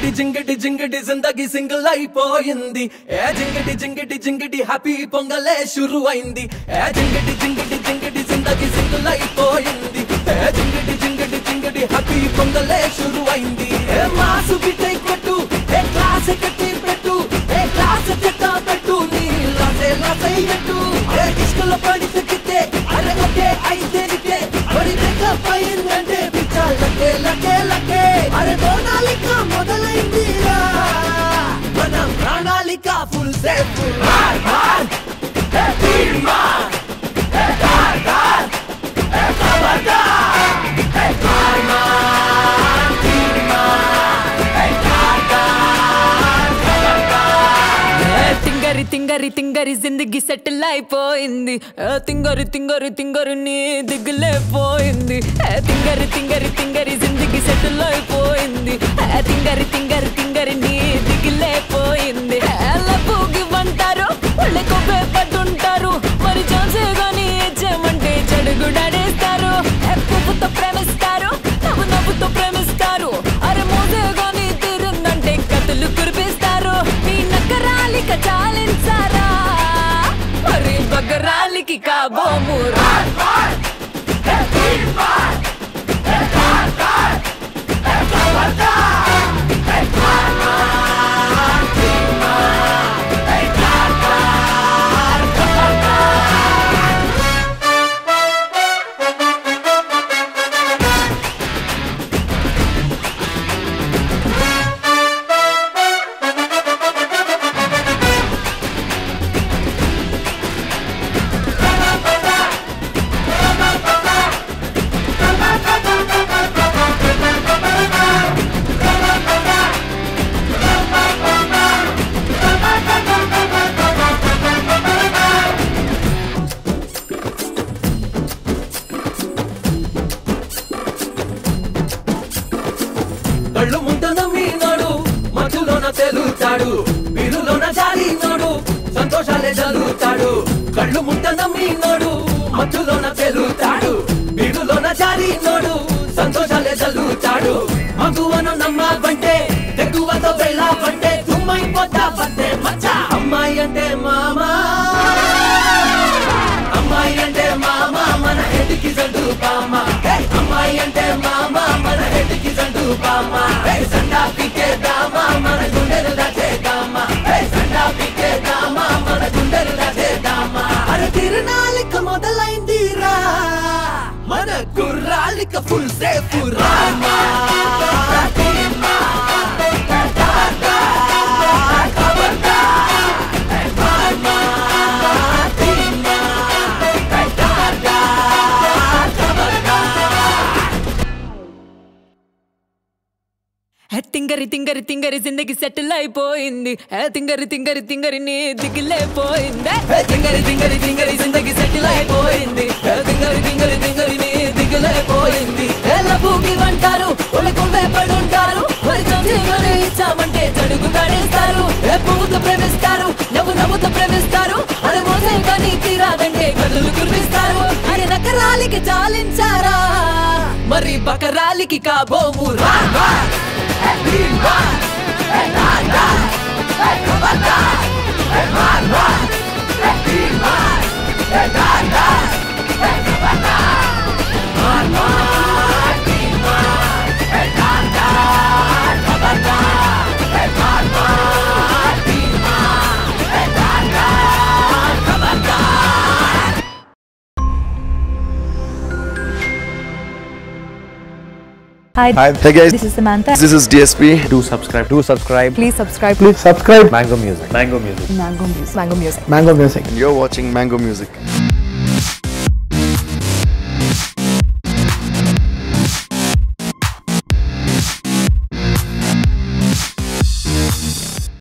జింగిటి జింగిటి జింగిటి జిందగీ సింగిల్ అయిపోయింది ఏ జింగిటి జింగిటి జింగిటి హ్యాపీ పొంగలే షురు అయింది ఏ జింగిటి జింగిటి జింగిటి జిందగీ సింగిల్ అయిపోయింది ఏ జింగిటి జింగిటి జింగిటి హ్యాపీ పొంగలే షురు అయింది ఏ మాసు బిటై కొట్టు ఏ క్లాస్ కట్టి పెట్టు ఏ క్లాస్ చెత్త పెట్టు నీ లాసే లాసై పెట్టు ఏ డిస్కులో పడి తగ్గితే అరే ఒకే అయితే నికే పడి బ్రేకప్ అయిందంటే పిచ్చా లకే లకే లకే అరే ప్రణాళిక మొదలైందిరా మనం ప్రణాళిక ఫుల్ సేఫ్ మార్ మార్ ఏ తీర్ మార్ ఏ దార్ దార్ ఏ ఖబర్దార్ ఏ మార్ మార్ తీర్ మార్ ఏ దార్ దార్ ఏ తింగరి తింగరి తింగరి జిందగీ సెటిల్ అయిపోయింది ఏ తింగరి తింగరి తింగరి నీ దిగులే పోయింది ఏ తింగరి తింగరి తింగరి జిందగీ సెటిల్ అయిపోయింది ఏ తింగరి తింగరి తింగరి నీ దిగులే పోయింది లబ్బుకి వంటారు ఒళ్ళకు పట్టుంటారు మరి ఛాన్సే గానీ ఇచ్చేమంటే చెడుగుడాడేస్తారు ఏ పువ్వుతో ప్రేమిస్తారు నవ్వు నవ్వుతో ప్రేమిస్తారు అరే మోసే గానీ తీరిందంటే కథలు కురిపిస్తారు మీ నకరాలిక చాలించారా మరి బగరాలికి కాబోము కళ్ళు ముంత నమ్మినాడు మధ్యలోన తెలుతాడు వీరులోన జారినాడు సంతోషాలే చదువుతాడు కళ్ళు ముంత నమ్మినాడు మధ్యలోన తెలుతాడు వీరులోన జారినాడు సంతోషాలే చదువుతాడు మగువను నమ్మావంటే తెగువతో వెళ్ళావంటే తుమ్మైపోతావంటే మచ్చ అమ్మాయి అంటే మామా అమ్మాయి అంటే మామ మన హెడ్కి జండు బామ హే! అమ్మాయి అంటే మామ మన హెడ్కి జండు బామ హే! సండా పికే దామ మన గుండెలు దాచేదామ హే! సండా పికే దామ మన గుండెలు దాచేదామ అరే తిరునాలిక మొదలైందిరా మన గుర్రాలిక ఫుల్ సేఫ్ రామా ఏ తింగరి తింగరి తింగరి జిందగీ సెటిల్ అయిపోయింది ఏ తింగరి తింగరి తింగరి నీ దిగులే పోయింది ఏ తింగరి తింగరి తింగరి జిందగీ సెటిల్ అయిపోయింది ఏ తింగరి తింగరి తింగరి నీ దిగులైపోయింది పూగి వంటారు ఒళ్ళకు వేపడుంటారు మరి చంద్రుని ఇచ్చామంటే చెడుగు నడేస్తారు ఏ పువ్వుతో ప్రేమిస్తారు నవ్వు నవ్వుతో ప్రేమిస్తారు అరే మోసే కానీ తీరాదంటే కదులు కురిపిస్తారు అరే నకరాలికి చాలించారా మరి బకరాలికి కాబోము రా Hi, Hi, hey guys. this is Samantha. This is DSP. do subscribe do subscribe Please subscribe please subscribe mango music mango music Mango Music. Mango Music. mango music You're watching Mango Music.